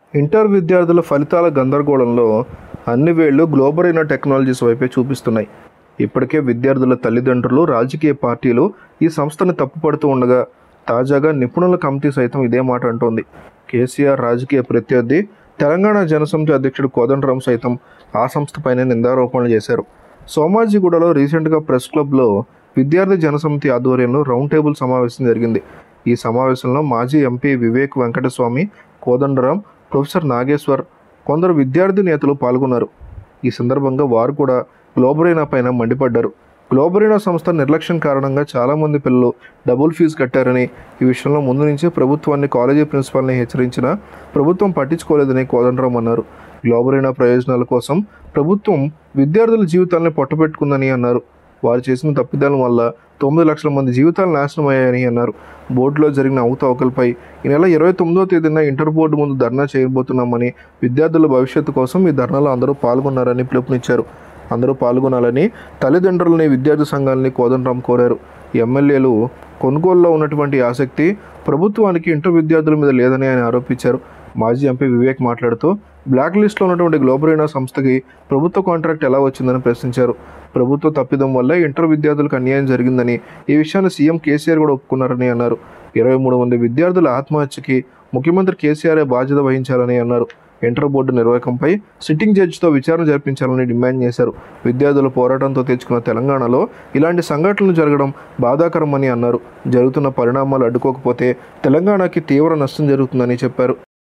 inter విద్యార్థుల ఫలితాల గందరగోళంలో అన్ని వేళ్లు గ్లోబరైన టెక్నాలజీస్ వైపే చూపిస్తున్నాయి ఇప్పటికే విద్యార్థుల తల్లిదండ్రులు రాజకీయ పార్టీలు ఈ సంస్థని తప్పుపడుతూ ఉండగా తాజాగా నిపుణుల కమిటీ సైతం ఇదే మాట అంటోంది కేసీఆర్ రాజకీయ ప్రత్యర్థి తెలంగాణ జనసమితి అధ్యక్షుడు కోదండరాం సైతం ఆ సంస్థపైనే నిందారోపణలు చేశారు సోమాజిగూడలో రీసెంట్గా ప్రెస్ క్లబ్లో విద్యార్థి జనసమితి ఆధ్వర్యంలో రౌండ్ టేబుల్ సమావేశం జరిగింది ఈ సమావేశంలో మాజీ ఎంపీ వివేక్ వెంకటస్వామి కోదండరాం ప్రొఫెసర్ నాగేశ్వర్ కొందరు విద్యార్థి నేతలు పాల్గొన్నారు ఈ సందర్భంగా వారు కూడా గ్లోబరీనా పైన మండిపడ్డారు గ్లోబరీనా సంస్థ నిర్లక్ష్యం కారణంగా చాలామంది పిల్లలు డబుల్ ఫీజు కట్టారని ఈ విషయంలో ముందు నుంచే ప్రభుత్వాన్ని కాలేజీ ప్రిన్సిపాల్ని హెచ్చరించినా ప్రభుత్వం పట్టించుకోలేదని కోదండరాం అన్నారు గ్లోబరీనా ప్రయోజనాల కోసం ప్రభుత్వం విద్యార్థుల జీవితాలను పొట్టపెట్టుకుందని అన్నారు వారు చేసిన తప్పిదాల వల్ల తొమ్మిది లక్షల మంది జీవితాలు నాశనం అయ్యాయని అన్నారు బోర్డులో జరిగిన అవకతవకలపై ఈ నెల ఇరవై తొమ్మిదో తేదీన ఇంటర్ బోర్డు ముందు ధర్నా చేయబోతున్నామని విద్యార్థుల భవిష్యత్తు కోసం ఈ ధర్నాలో అందరూ పాల్గొన్నారని పిలుపునిచ్చారు అందరూ పాల్గొనాలని తల్లిదండ్రులని విద్యార్థి సంఘాలని కోదండరాం కోరారు ఎమ్మెల్యేలు కొనుగోలులో ఉన్నటువంటి ఆసక్తి ప్రభుత్వానికి ఇంటర్ విద్యార్థుల మీద లేదని ఆయన ఆరోపించారు మాజీ ఎంపీ వివేక్ మాట్లాడుతూ బ్లాక్ లిస్ట్లో ఉన్నటువంటి గ్లోబరీనా సంస్థకి ప్రభుత్వ కాంట్రాక్ట్ ఎలా వచ్చిందని ప్రశ్నించారు ప్రభుత్వ తప్పిదం వల్ల ఇంటర్ విద్యార్థులకు అన్యాయం జరిగిందని ఈ విషయాన్ని సీఎం కేసీఆర్ కూడా ఒప్పుకున్నారని అన్నారు ఇరవై మూడు మంది విద్యార్థుల ఆత్మహత్యకి ముఖ్యమంత్రి కేసీఆర్ బాధ్యత వహించాలని అన్నారు ఇంటర్ బోర్డు నిర్వాహకంపై సిట్టింగ్ జడ్జితో విచారణ జరిపించాలని డిమాండ్ చేశారు విద్యార్థుల పోరాటంతో తెచ్చుకున్న తెలంగాణలో ఇలాంటి సంఘటనలు జరగడం బాధాకరమని అన్నారు జరుగుతున్న పరిణామాలు అడ్డుకోకపోతే తెలంగాణకి తీవ్ర నష్టం జరుగుతుందని చెప్పారు